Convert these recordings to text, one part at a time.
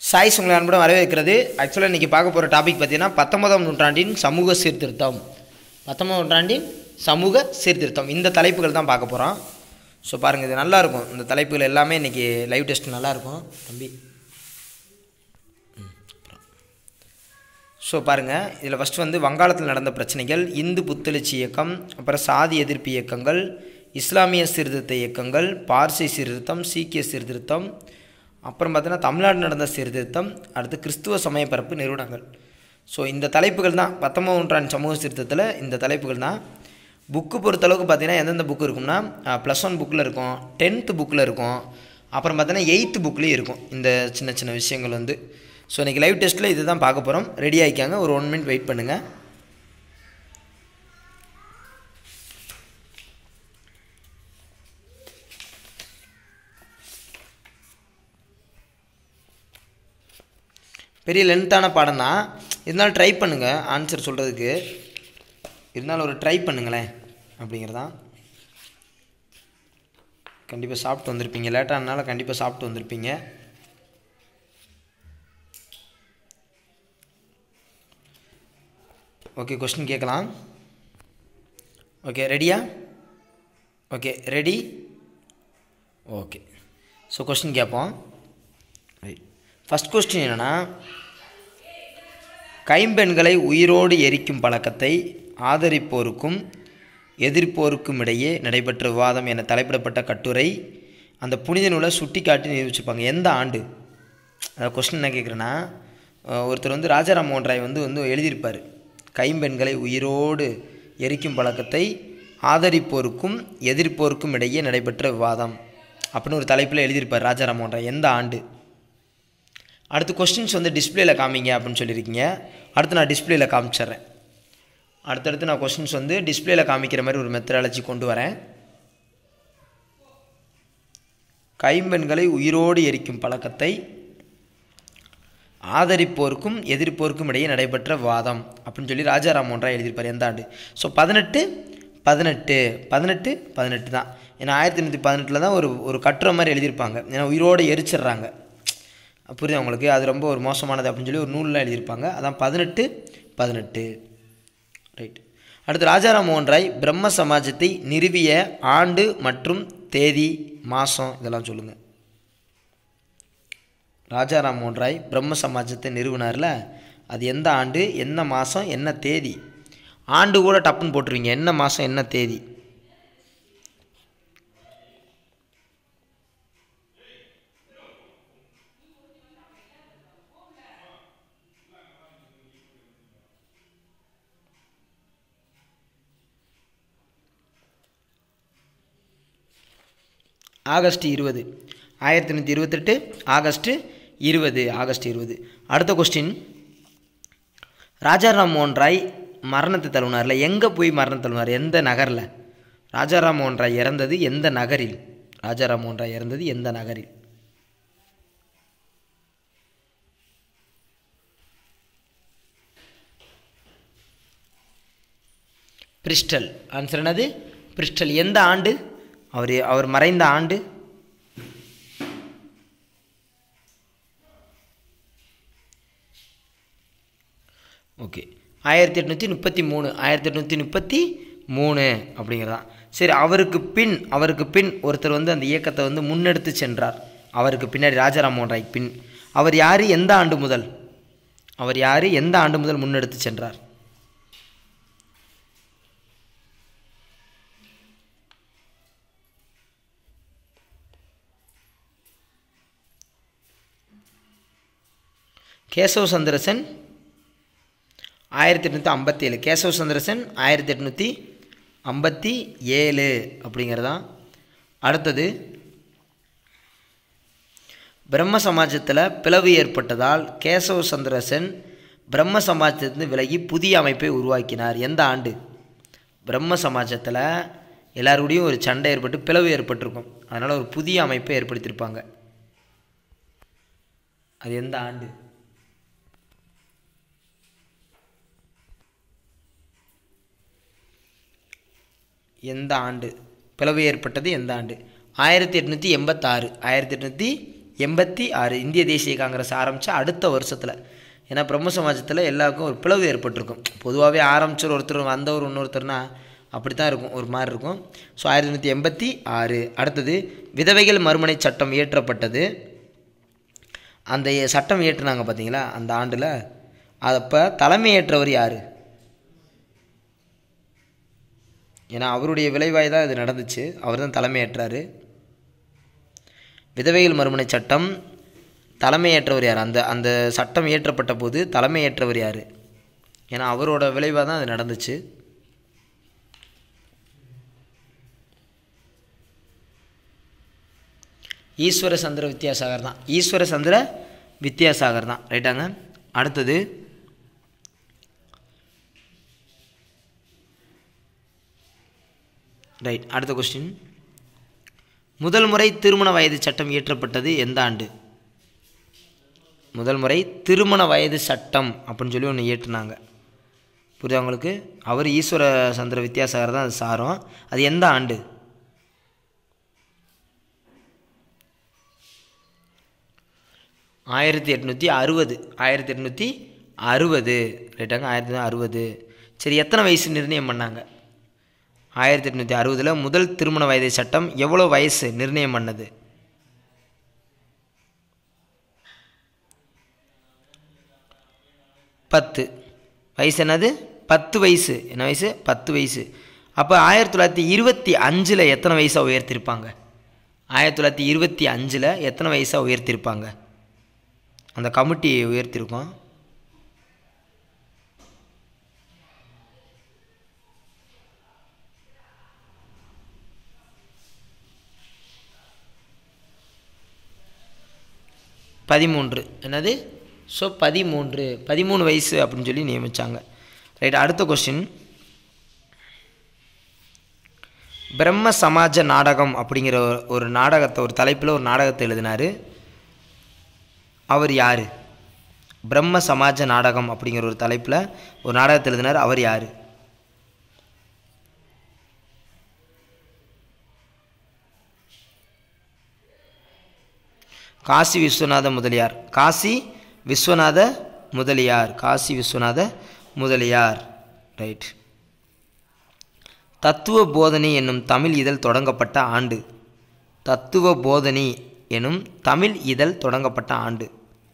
choice உங்களை அன்புடன் வரவேற்கிறது ஆக்சுவலாக இன்றைக்கி பார்க்க போகிற டாபிக் பார்த்தீங்கன்னா பத்தொன்பதாம் நூற்றாண்டின் சமூக சீர்திருத்தம் பத்தொன்பதாம் நூற்றாண்டின் சமூக சீர்திருத்தம் இந்த தலைப்புகள் தான் பார்க்க போகிறோம் ஸோ பாருங்கள் இது நல்லாயிருக்கும் இந்த தலைப்புகள் எல்லாமே இன்றைக்கி லைவ் டெஸ்ட் நல்லாயிருக்கும் தம்பி ஸோ பாருங்கள் இதில் ஃபஸ்ட்டு வந்து வங்காளத்தில் நடந்த பிரச்சனைகள் இந்து புத்தெழுச்சி இயக்கம் அப்புறம் சாதி எதிர்ப்பு இயக்கங்கள் இஸ்லாமிய சீர்திருத்த இயக்கங்கள் பார்சி சீர்திருத்தம் சீக்கிய சீர்திருத்தம் அப்புறம் பார்த்தீங்கன்னா தமிழ்நாடு நடந்த சீர்திருத்தம் அடுத்து கிறிஸ்துவ சமய பரப்பு நிறுவனங்கள் ஸோ இந்த தலைப்புகள் தான் பத்தொம்பது நூற்றாண்டு சமூக சீர்திருத்தத்தில் இந்த தலைப்புகள் தான் புக்கு பொறுத்தளவுக்கு பார்த்தீங்கன்னா எந்தெந்த புக்கு இருக்கும்னா ப்ளஸ் ஒன் புக்கில் இருக்கும் டென்த்து புக்கில் இருக்கும் அப்புறம் பார்த்தீங்கன்னா எயித்து புக்லேயும் இருக்கும் இந்த சின்ன சின்ன விஷயங்கள் வந்து ஸோ இன்றைக்கி லைவ் டெஸ்ட்டில் இது தான் பார்க்க போகிறோம் ரெடி ஆகிக்காங்க ஒரு ஒன் மினிட் வெயிட் பண்ணுங்கள் பெரிய லென்த்தான பாடம் தான் இருந்தாலும் ட்ரை பண்ணுங்கள் ஆன்சர் சொல்கிறதுக்கு இருந்தாலும் ஒரு ட்ரை பண்ணுங்களேன் அப்படிங்கிறதான் கண்டிப்பாக சாப்பிட்டு வந்திருப்பீங்க லேட்டானால கண்டிப்பாக சாப்பிட்டு வந்திருப்பீங்க ஓகே கொஸ்டின் கேட்கலாம் ஓகே ரெடியா okay ready okay so question கேட்போம் ரைட் ஃபஸ்ட் கொஸ்டின் என்னென்னா கைம்பெண்களை உயிரோடு எரிக்கும் பழக்கத்தை ஆதரிப்போருக்கும் எதிர்ப்போருக்கும் இடையே நடைபெற்ற விவாதம் என தலைப்பிடப்பட்ட கட்டுரை அந்த புனித நூலை சுட்டி காட்டி நிரூபிச்சிருப்பாங்க எந்த ஆண்டு அந்த கொஸ்டின் என்ன கேட்குறேன்னா ஒருத்தர் வந்து ராஜாராம் மோகன் ராய் வந்து வந்து எழுதியிருப்பார் கைம்பெண்களை உயிரோடு எரிக்கும் பழக்கத்தை ஆதரிப்போருக்கும் எதிர்ப்போருக்கும் இடையே நடைபெற்ற விவாதம் அப்படின்னு ஒரு தலைப்பில் எழுதியிருப்பார் ராஜாராம் மோகன் ராய் எந்த ஆண்டு அடுத்து கொஸ்டின்ஸ் வந்து டிஸ்பிளேல காமிங்க அப்படின்னு சொல்லியிருக்கீங்க அடுத்து நான் டிஸ்பிளேல காமிச்சிட்றேன் அடுத்தடுத்து நான் கொஸ்டின்ஸ் வந்து டிஸ்பிளேல காமிக்கிற மாதிரி ஒரு மெத்தடாலஜி கொண்டு வரேன் கைம்பெண்களை உயிரோடு எரிக்கும் பழக்கத்தை ஆதரிப்போருக்கும் எதிர்ப்போருக்கும் இடையே நடைபெற்ற வாதம் அப்படின்னு சொல்லி ராஜாராம் ஒன்றா எழுதியிருப்பார் எந்த ஆண்டு ஸோ பதினெட்டு பதினெட்டு பதினெட்டு பதினெட்டு தான் ஏன்னா ஆயிரத்தி எண்ணூற்றி பதினெட்டில் தான் ஒரு ஒரு கட்டுரை மாதிரி எழுதியிருப்பாங்க ஏன்னா உயிரோடு எரிச்சிடுறாங்க புரியுது உங்களுக்கு அது ரொம்ப ஒரு மோசமானது அப்படின்னு சொல்லி ஒரு நூலில் எழுதியிருப்பாங்க அதான் பதினெட்டு பதினெட்டு ரைட் அடுத்து ராஜாராம் மோகன் ராய் பிரம்ம சமாஜத்தை நிறுவிய ஆண்டு மற்றும் தேதி மாதம் இதெல்லாம் சொல்லுங்கள் ராஜாராம் மோகன் ராய் பிரம்ம சமாஜத்தை நிறுவினார்ல அது எந்த ஆண்டு என்ன மாதம் என்ன தேதி ஆண்டு கூட டப்புன்னு போட்டுருவீங்க என்ன மாதம் என்ன தேதி ஆகஸ்ட் இருபது ஆயிரத்தி எண்ணூற்றி இருபத்தெட்டு ஆகஸ்ட்டு இருபது ஆகஸ்ட் இருபது அடுத்த கொஸ்டின் ராஜாராம் மோகன் ராய் மரணத்தை தழுவினார்ல எங்கே போய் மரணம் தழுவினார் எந்த நகரில் ராஜாராம் மோகன் ராய் இறந்தது எந்த நகரில் ராஜாராம் மோகன் ராய் இறந்தது எந்த நகரில் பிரிஸ்டல் ஆன்சர் என்னது பிரிஸ்டல் எந்த ஆண்டு அவர் அவர் மறைந்த ஆண்டு ஓகே ஆயிரத்தி எட்நூற்றி முப்பத்தி மூணு ஆயிரத்தி எட்நூற்றி முப்பத்தி மூணு அப்படிங்கிறதான் சரி அவருக்கு பின் அவருக்கு பின் ஒருத்தர் வந்து அந்த இயக்கத்தை வந்து முன்னெடுத்து சென்றார் அவருக்கு பின்னாடி ராஜாராம் மோகன் ராய் பின் அவர் யார் எந்த ஆண்டு முதல் அவர் யார் எந்த ஆண்டு முதல் முன்னெடுத்து சென்றார் கேசவ சந்திரசன் ஆயிரத்தி எட்நூற்றி ஐம்பத்தி ஏழு கேசவ சந்திரசன் ஆயிரத்தி எட்நூற்றி ஐம்பத்தி ஏழு அப்படிங்கிறதான் அடுத்தது பிரம்ம சமாஜத்தில் பிளவு ஏற்பட்டதால் கேசவ சந்திரசன் பிரம்ம சமாஜத்திலிருந்து விலகி புதிய அமைப்பை உருவாக்கினார் எந்த ஆண்டு பிரம்ம சமாஜத்தில் எல்லாருடையும் ஒரு சண்டை ஏற்பட்டு பிளவு ஏற்பட்டிருக்கும் அதனால் ஒரு புதிய அமைப்பை ஏற்படுத்தியிருப்பாங்க அது எந்த ஆண்டு எந்த ஆண்டு பிளவு ஏற்பட்டது எந்த ஆண்டு ஆயிரத்தி எட்நூற்றி எண்பத்தாறு ஆயிரத்தி எட்நூற்றி எண்பத்தி ஆறு இந்திய தேசிய காங்கிரஸ் ஆரம்பித்த அடுத்த வருஷத்தில் ஏன்னா பிரம்ம சமாஜத்தில் எல்லாருக்கும் ஒரு பிளவு ஏற்பட்டிருக்கும் பொதுவாகவே ஆரம்பிச்சர் ஒருத்தர் வந்தவர் இன்னொருத்தர்னா அப்படி தான் இருக்கும் ஒரு மாதிரி இருக்கும் ஸோ ஆயிரத்தி தொள்ளாயிரத்தி எண்பத்தி ஆறு அடுத்தது விதவைகள் மறுமனை சட்டம் இயற்றப்பட்டது அந்த சட்டம் இயற்றுனாங்க பார்த்தீங்களா அந்த ஆண்டில் அப்போ தலைமையேற்றவர் யார் ஏன்னா அவருடைய விளைவாய் தான் இது நடந்துச்சு அவர் தான் தலைமையேற்றார் விதவைகள் மறுமனை சட்டம் தலைமையேற்றவர் யார் அந்த அந்த சட்டம் இயற்றப்பட்ட போது தலைமையேற்றவர் யார் ஏன்னா அவரோட விளைவாக தான் அது நடந்துச்சு ஈஸ்வர சந்திர வித்யாசாகர் தான் ஈஸ்வர சந்திர வித்யாசாகர் தான் ரைட்டாங்க அடுத்தது ரைட் அடுத்த கொஸ்டின் முதல் முறை திருமண வயது சட்டம் இயற்றப்பட்டது எந்த ஆண்டு முதல் முறை திருமண வயது சட்டம் அப்படின்னு சொல்லி ஒன்று இயற்றுனாங்க புரியுதா உங்களுக்கு அவர் ஈஸ்வர சந்திர வித்யாசாகர் தான் அது சாரும் அது எந்த ஆண்டு ஆயிரத்தி எட்நூற்றி அறுபது ஆயிரத்தி எட்நூற்றி அறுபது ரைட்டாங்க ஆயிரத்தி அறுபது சரி எத்தனை வயசு நிர்ணயம் பண்ணாங்க ஆயிரத்தி எட்நூற்றி அறுபதில் முதல் திருமண வயது சட்டம் எவ்வளோ வயசு நிர்ணயம் பண்ணது பத்து வயசு என்னது பத்து வயசு என்ன வயசு பத்து வயசு அப்போ ஆயிரத்தி தொள்ளாயிரத்தி இருபத்தி அஞ்சில் எத்தனை வயசாக உயர்த்திருப்பாங்க ஆயிரத்தி தொள்ளாயிரத்தி இருபத்தி அஞ்சில் எத்தனை வயசாக உயர்த்திருப்பாங்க அந்த கமிட்டி உயர்த்திருக்கோம் பதிமூன்று என்னது ஸோ பதிமூன்று பதிமூணு வயசு அப்படின்னு சொல்லி நியமித்தாங்க ரைட் அடுத்த கொஸ்டின் பிரம்ம சமாஜ நாடகம் அப்படிங்கிற ஒரு- ஒரு நாடகத்தை ஒரு தலைப்பில் ஒரு நாடகத்தை எழுதினார் அவர் யார் பிரம்ம சமாஜ நாடகம் அப்படிங்கிற ஒரு தலைப்பில் ஒரு நாடகத்தை எழுதினார் அவர் யார் காசி விஸ்வநாத முதலியார் காசி விஸ்வநாத முதலியார் காசி விஸ்வநாத முதலியார் ரைட் தத்துவ போதனி என்னும் தமிழ் இதழ் தொடங்கப்பட்ட ஆண்டு தத்துவ போதனி எனும் தமிழ் இதழ் தொடங்கப்பட்ட ஆண்டு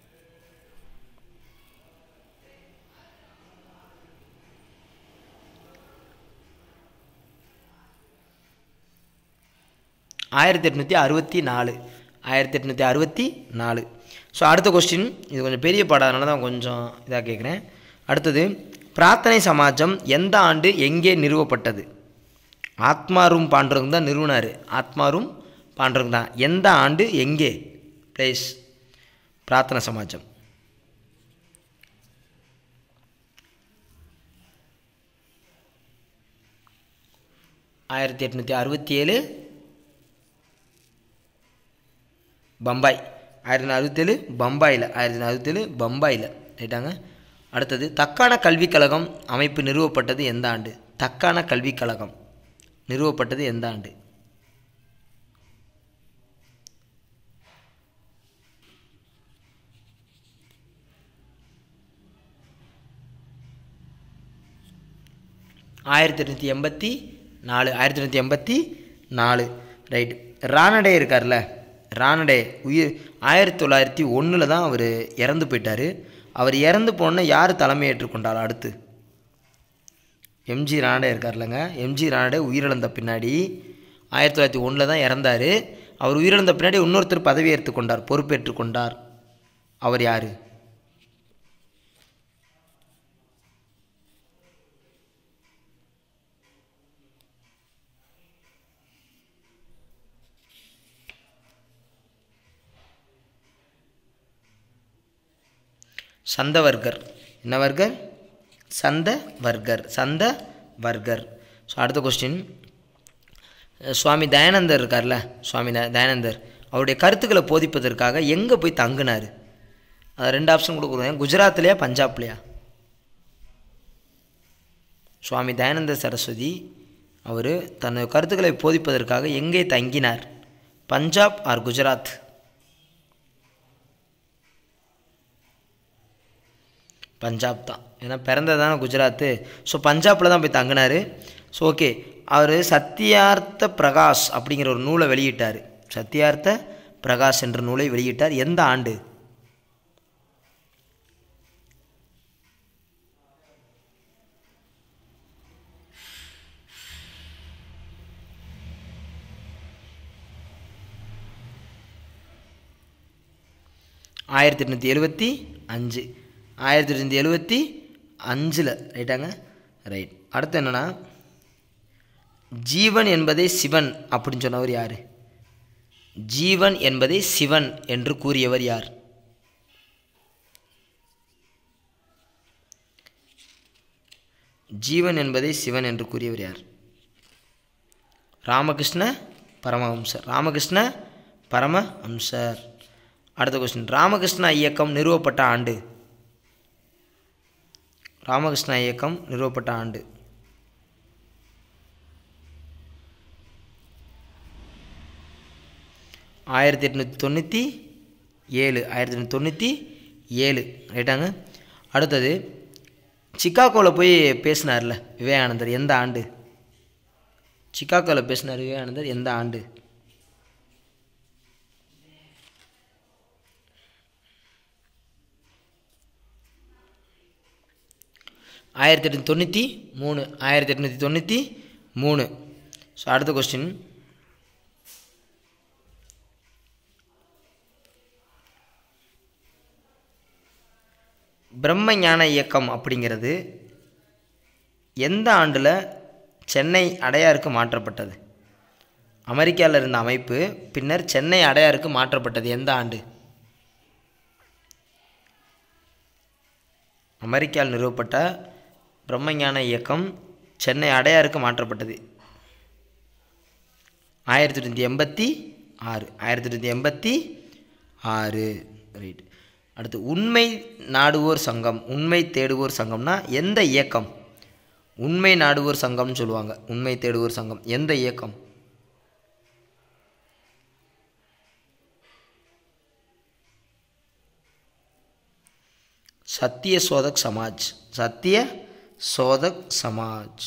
ஆயிரத்தி எட்நூற்றி அறுபத்தி நாலு ஆயிரத்தி எட்நூற்றி அறுபத்தி நாலு ஸோ அடுத்த கொஸ்டின் இது கொஞ்சம் பெரிய பாடம் அதனால தான் கொஞ்சம் இதாக கேட்குறேன் அடுத்தது பிரார்த்தனை சமாஜம் எந்த ஆண்டு எங்கே நிறுவப்பட்டது ஆத்மாரும் பாண்டவங்க தான் நிறுவனார் ஆத்மாரும் பாண்டவங்க தான் எந்த ஆண்டு எங்கே பிளேஸ் பிரார்த்தனை சமாஜம் ஆயிரத்தி எட்நூற்றி அறுபத்தி ஏழு பம்பாய் ஆயிரத்தி அறுபத்தேழு பம்பாயில் ஆயிரத்தி அறுபத்தேழு பம்பாயில் ரைட்டாங்க அடுத்தது தக்கான கல்விக் கழகம் அமைப்பு நிறுவப்பட்டது எந்த ஆண்டு தக்கான கல்விக் கழகம் நிறுவப்பட்டது எந்த ஆண்டு ஆயிரத்தி எட்நூற்றி எண்பத்தி நாலு ஆயிரத்தி எட்நூற்றி எண்பத்தி நாலு ரைட் ராணடே இருக்கார்ல ராணடே உயிர் ஆயிரத்தி தொள்ளாயிரத்தி ஒன்றில் தான் அவர் இறந்து போயிட்டார் அவர் இறந்து போன யார் தலைமை ஏற்றுக்கொண்டார் அடுத்து எம்ஜி ராணடே இருக்கார்லங்க எம்ஜி ராணடே உயிரிழந்த பின்னாடி ஆயிரத்தி தொள்ளாயிரத்தி ஒன்றில் தான் இறந்தார் அவர் உயிரிழந்த பின்னாடி இன்னொருத்தர் பதவி ஏற்றுக்கொண்டார் பொறுப்பேற்றுக் கொண்டார் அவர் யார் சந்த வர்க்கர் என்ன வர்க்கர் சந்த வர்க்கர் சந்த வர்க்கர் ஸோ அடுத்த கொஸ்டின் சுவாமி தயானந்தர் இருக்கார்ல சுவாமி த- தயானந்தர் அவருடைய கருத்துக்களை போதிப்பதற்காக எங்கே போய் தங்குனார் அது ரெண்டு ஆப்ஷன் கொடுக்குறேன் குஜராத்லையா பஞ்சாப்லையா சுவாமி தயானந்த சரஸ்வதி அவர் தனது கருத்துக்களை போதிப்பதற்காக எங்கே தங்கினார் பஞ்சாப் ஆர் குஜராத் பஞ்சாப் தான் ஏன்னா பிறந்தது தானே குஜராத்து ஸோ பஞ்சாப்பில் தான் போய் தங்கினார் ஸோ ஓகே அவர் சத்தியார்த்த பிரகாஷ் அப்படிங்கிற ஒரு நூலை வெளியிட்டார் சத்தியார்த்த பிரகாஷ் என்ற நூலை வெளியிட்டார் எந்த ஆண்டு ஆயிரத்தி எட்நூற்றி எழுபத்தி அஞ்சு ஆயிரத்தி எட்நூற்றி எழுபத்தி அஞ்சில் ரைட்டாங்க ரைட் அடுத்து என்னென்னா ஜீவன் என்பதே சிவன் அப்படின்னு சொன்னவர் யார் ஜீவன் என்பதே சிவன் என்று கூறியவர் யார் ஜீவன் என்பதே சிவன் என்று கூறியவர் யார் ராமகிருஷ்ண பரமஹம்சர் ராமகிருஷ்ண பரமஹம்சர் அடுத்த கொஸ்டின் ராமகிருஷ்ண இயக்கம் நிறுவப்பட்ட ஆண்டு ராமகிருஷ்ண இயக்கம் நிறுவப்பட்ட ஆண்டு ஆயிரத்தி எட்நூற்றி தொண்ணூற்றி ஏழு ஆயிரத்தி எட்நூற்றி தொண்ணூற்றி ஏழு ரைட்டாங்க அடுத்தது சிக்காகோவில் போய் பேசினார்ல விவேகானந்தர் எந்த ஆண்டு சிக்காகோவில் பேசினார் விவேகானந்தர் எந்த ஆண்டு ஆயிரத்தி எட்நூற்றி தொண்ணூற்றி மூணு ஆயிரத்தி எட்நூற்றி தொண்ணூற்றி மூணு ஸோ அடுத்த கொஸ்டின் பிரம்ம ஞான இயக்கம் அப்படிங்கிறது எந்த ஆண்டில் சென்னை அடையாருக்கு மாற்றப்பட்டது அமெரிக்காவில் இருந்த அமைப்பு பின்னர் சென்னை அடையாருக்கு மாற்றப்பட்டது எந்த ஆண்டு அமெரிக்காவில் நிறுவப்பட்ட பிரம்மஞான இயக்கம் சென்னை அடையாருக்கு மாற்றப்பட்டது ஆயிரத்தி தொள்ளாயிரத்தி எண்பத்தி ஆறு ஆயிரத்தி தொள்ளாயிரத்தி எண்பத்தி ஆறு ரைட் அடுத்து உண்மை நாடுவோர் சங்கம் உண்மை தேடுவோர் சங்கம்னா எந்த இயக்கம் உண்மை நாடுவோர் சங்கம்னு சொல்லுவாங்க உண்மை தேடுவோர் சங்கம் எந்த இயக்கம் சத்திய சோதக் சமாஜ் சத்திய சோதக் சமாஜ்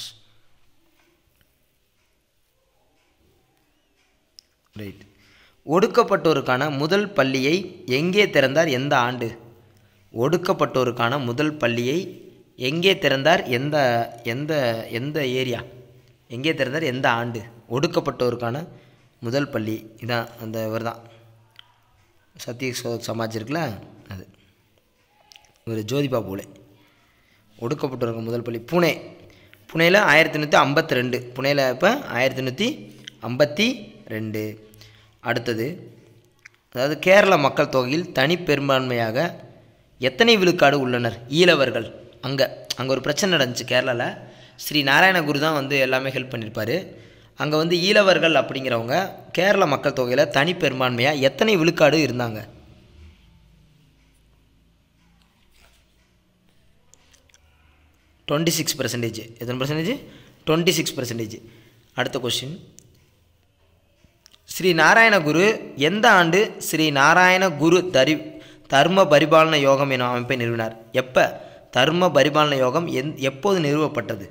ரைட் ஒடுக்கப்பட்டோருக்கான முதல் பள்ளியை எங்கே திறந்தார் எந்த ஆண்டு ஒடுக்கப்பட்டோருக்கான முதல் பள்ளியை எங்கே திறந்தார் எந்த எந்த எந்த ஏரியா எங்கே திறந்தார் எந்த ஆண்டு ஒடுக்கப்பட்டோருக்கான முதல் பள்ளி இதான் அந்த இவர் தான் சத்திய சோதக் சமாஜ் இருக்குல்ல அது ஒரு ஜோதிபா பூலே ஒடுக்கப்பட்டவருக்கு முதல் பள்ளி புனே புனேயில் ஆயிரத்தி எண்ணூற்றி ஐம்பத்தி ரெண்டு புனேயில் இப்போ ஆயிரத்தி எண்ணூற்றி ஐம்பத்தி ரெண்டு அடுத்தது அதாவது கேரள மக்கள் தொகையில் தனி பெரும்பான்மையாக எத்தனை விழுக்காடு உள்ளனர் ஈழவர்கள் அங்கே அங்கே ஒரு பிரச்சனை நடந்துச்சு கேரளாவில் ஸ்ரீ நாராயணகுரு தான் வந்து எல்லாமே ஹெல்ப் பண்ணியிருப்பார் அங்கே வந்து ஈழவர்கள் அப்படிங்கிறவங்க கேரள மக்கள் தொகையில் தனி பெரும்பான்மையாக எத்தனை விழுக்காடு இருந்தாங்க டுவெண்ட்டி சிக்ஸ் பர்சன்டேஜ் எத்தனை பர்சன்டேஜ் டுவெண்ட்டி சிக்ஸ் பர்சன்டேஜ் அடுத்த கொஸ்டின் ஸ்ரீ நாராயணகுரு எந்த ஆண்டு ஸ்ரீ நாராயண குரு தரி தர்ம பரிபாலன யோகம் எனும் அமைப்பை நிறுவினார் எப்போ தர்ம பரிபாலன யோகம் எந் எப்போது நிறுவப்பட்டது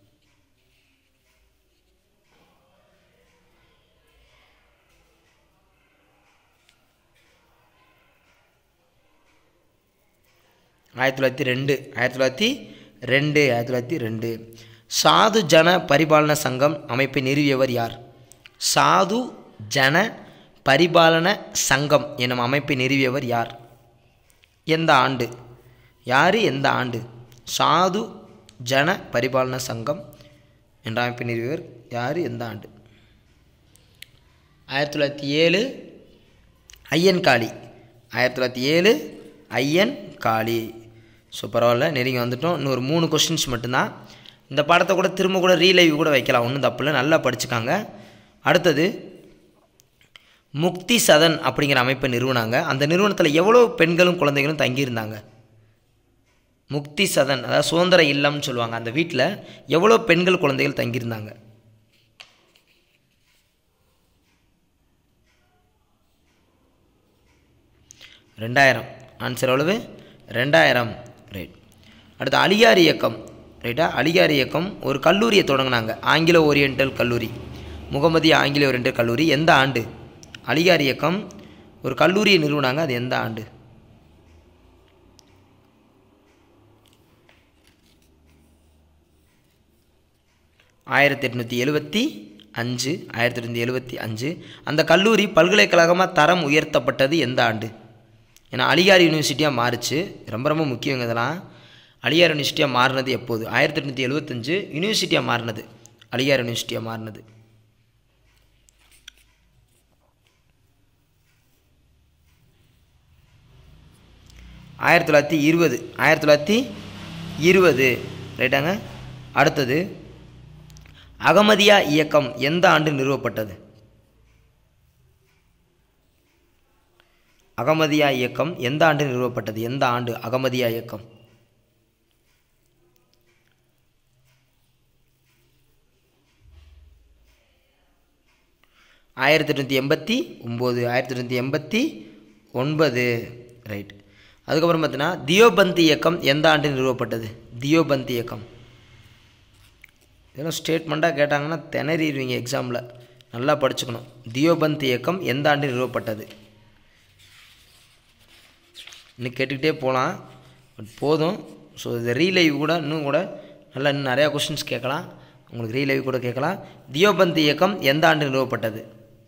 ஆயிரத்தி தொள்ளாயிரத்தி ரெண்டு ஆயிரத்தி தொள்ளாயிரத்தி ரெண்டு ஆயிரத்தி தொள்ளாயிரத்தி ரெண்டு சாது ஜன பரிபாலன சங்கம் அமைப்பை நிறுவியவர் யார் சாது ஜன பரிபாலன சங்கம் எனும் அமைப்பை நிறுவியவர் யார் எந்த ஆண்டு யார் எந்த ஆண்டு சாது ஜன பரிபாலன சங்கம் என்ற அமைப்பை நிறுவியவர் யார் எந்த ஆண்டு ஆயிரத்தி தொள்ளாயிரத்தி ஏழு ஐயன் காளி ஆயிரத்தி தொள்ளாயிரத்தி ஏழு ஐயன் காளி ஸோ பரவாயில்ல நெருங்கி வந்துட்டோம் இன்னும் ஒரு மூணு கொஷின்ஸ் மட்டும்தான் இந்த பாடத்தை கூட திரும்ப கூட ரீலைவ் கூட வைக்கலாம் ஒன்றும் தப்பு இல்லை நல்லா படிச்சுக்காங்க அடுத்தது முக்தி சதன் அப்படிங்கிற அமைப்பை நிறுவனாங்க அந்த நிறுவனத்தில் எவ்வளோ பெண்களும் குழந்தைகளும் தங்கியிருந்தாங்க முக்தி சதன் அதாவது சுதந்திர இல்லம்னு சொல்லுவாங்க அந்த வீட்டில் எவ்வளோ பெண்கள் குழந்தைகள் தங்கியிருந்தாங்க ரெண்டாயிரம் ஆன்சர் எவ்வளவு ரெண்டாயிரம் ரைட் அடுத்து அலிகார் இயக்கம் ரைட்டா அலிகார் இயக்கம் ஒரு கல்லூரியை தொடங்கினாங்க ஆங்கில ஓரியண்டல் கல்லூரி முகமதிய ஆங்கில ஓரியண்டல் கல்லூரி எந்த ஆண்டு அலிகார் இயக்கம் ஒரு கல்லூரியை நிறுவனாங்க அது எந்த ஆண்டு ஆயிரத்தி எட்நூற்றி எழுபத்தி அஞ்சு ஆயிரத்தி எட்நூற்றி எழுபத்தி அஞ்சு அந்த கல்லூரி பல்கலைக்கழகமாக தரம் உயர்த்தப்பட்டது எந்த ஆண்டு ஏன்னா அலிகார் யூனிவர்சிட்டியாக மாறுச்சு ரொம்ப ரொம்ப முக்கியம் இதெல்லாம் அலிகார் யூனிவர்சிட்டியாக மாறினது எப்போது ஆயிரத்தி எட்நூற்றி எழுபத்தஞ்சு யூனிவர்சிட்டியாக மாறினது அலிகார் யூனிவர்சிட்டியாக மாறினது ஆயிரத்தி தொள்ளாயிரத்தி இருபது ஆயிரத்தி தொள்ளாயிரத்தி இருபது ரைட்டாங்க அடுத்தது அகமதியா இயக்கம் எந்த ஆண்டு நிறுவப்பட்டது அகமதியா இயக்கம் எந்த ஆண்டு நிறுவப்பட்டது எந்த ஆண்டு அகமதியா இயக்கம் ஆயிரத்தி எட்நூற்றி எண்பத்தி ஒம்பது ஆயிரத்தி எட்நூற்றி எண்பத்தி ஒன்பது ரைட் அதுக்கப்புறம் பார்த்தீங்கன்னா தியோபந்த் இயக்கம் எந்த ஆண்டு நிறுவப்பட்டது தியோபந்த் இயக்கம் இதெல்லாம் ஸ்டேட்மெண்ட்டாக கேட்டாங்கன்னா திணறிடுவீங்க எக்ஸாமில் நல்லா படிச்சுக்கணும் தியோபந்த் இயக்கம் எந்த ஆண்டு நிறுவப்பட்டது இன்னும் கேட்டுக்கிட்டே போகலாம் பட் போதும் ஸோ இந்த ரீலைவ் கூட இன்னும் கூட நல்லா இன்னும் நிறையா கொஷின்ஸ் கேட்கலாம் உங்களுக்கு ரீலைவ் கூட கேட்கலாம் தியோபந்த் இயக்கம் எந்த ஆண்டு நிறுவப்பட்டது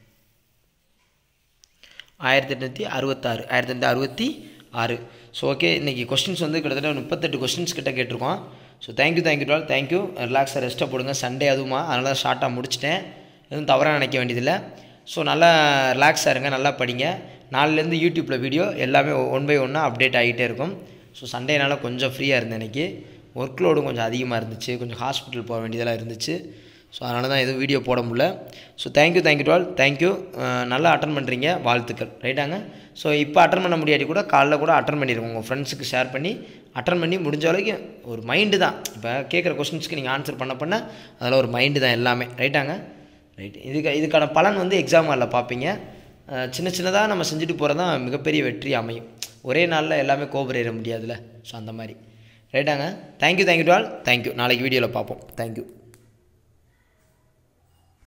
ஆயிரத்தி எட்நூற்றி அறுபத்தாறு ஆயிரத்தி எட்நூற்றி அறுபத்தி ஆறு ஸோ ஓகே இன்றைக்கி கொஸ்டின்ஸ் வந்து கிட்டத்தட்ட முப்பத்தெட்டு கொஸ்டின்ஸ் கிட்ட கேட்டிருக்கோம் so thank you thank you to all thank you ரிலாக்ஸாக ரெஸ்ட்டாக போடுங்க சண்டே அதுவுமா அதனால தான் ஷார்ட்டாக முடிச்சிட்டேன் எதுவும் தவறாக நினைக்க வேண்டியதில்லை ஸோ நல்லா ரிலாக்ஸாக இருங்க நல்லா படிங்க நாளிலேருந்து யூடியூப்பில் வீடியோ எல்லாமே ஒன் பை ஒன்னாக அப்டேட் ஆகிட்டே இருக்கும் ஸோ சண்டேனால கொஞ்சம் ஃப்ரீயாக இருந்தேன் இன்றைக்கி ஒர்க் லோடும் கொஞ்சம் அதிகமாக இருந்துச்சு கொஞ்சம் ஹாஸ்பிட்டல் போக வேண்டியதெல்லாம் இருந்துச்சு ஸோ அதனால தான் எதுவும் வீடியோ போட முடியல so thank you thank you to all thank you நல்லா அட்டன் பண்ணுறீங்க வாழ்த்துக்கள் ரைட்டாங்க ஸோ இப்போ அட்டன் பண்ண முடியாட்டி கூட காலைல கூட அட்டன் பண்ணிடுங்க உங்கள் ஃப்ரெண்ட்ஸுக்கு ஷேர் பண்ணி அட்டன் பண்ணி முடிஞ்ச வரைக்கும் ஒரு மைண்டு தான் இப்போ கேட்குற கொஸ்டின்ஸ்க்கு நீங்கள் ஆன்சர் பண்ண பண்ண அதெல்லாம் ஒரு மைண்டு தான் எல்லாமே ரைட்டாங்க ரைட் இதுக்கு இதுக்கான பலன் வந்து எக்ஸாம் ஹாலில் பார்ப்பீங்க அஹ் சின்ன சின்னதாக நம்ம செஞ்சுட்டு போகிறது தான் மிகப்பெரிய வெற்றி அமையும் ஒரே நாளில் எல்லாமே கோபுரேற முடியாதுல்ல ஸோ அந்த மாதிரி ரைட்டாங்க thank you thank you to all thank you நாளைக்கு வீடியோவில் பார்ப்போம் தேங்க்யூ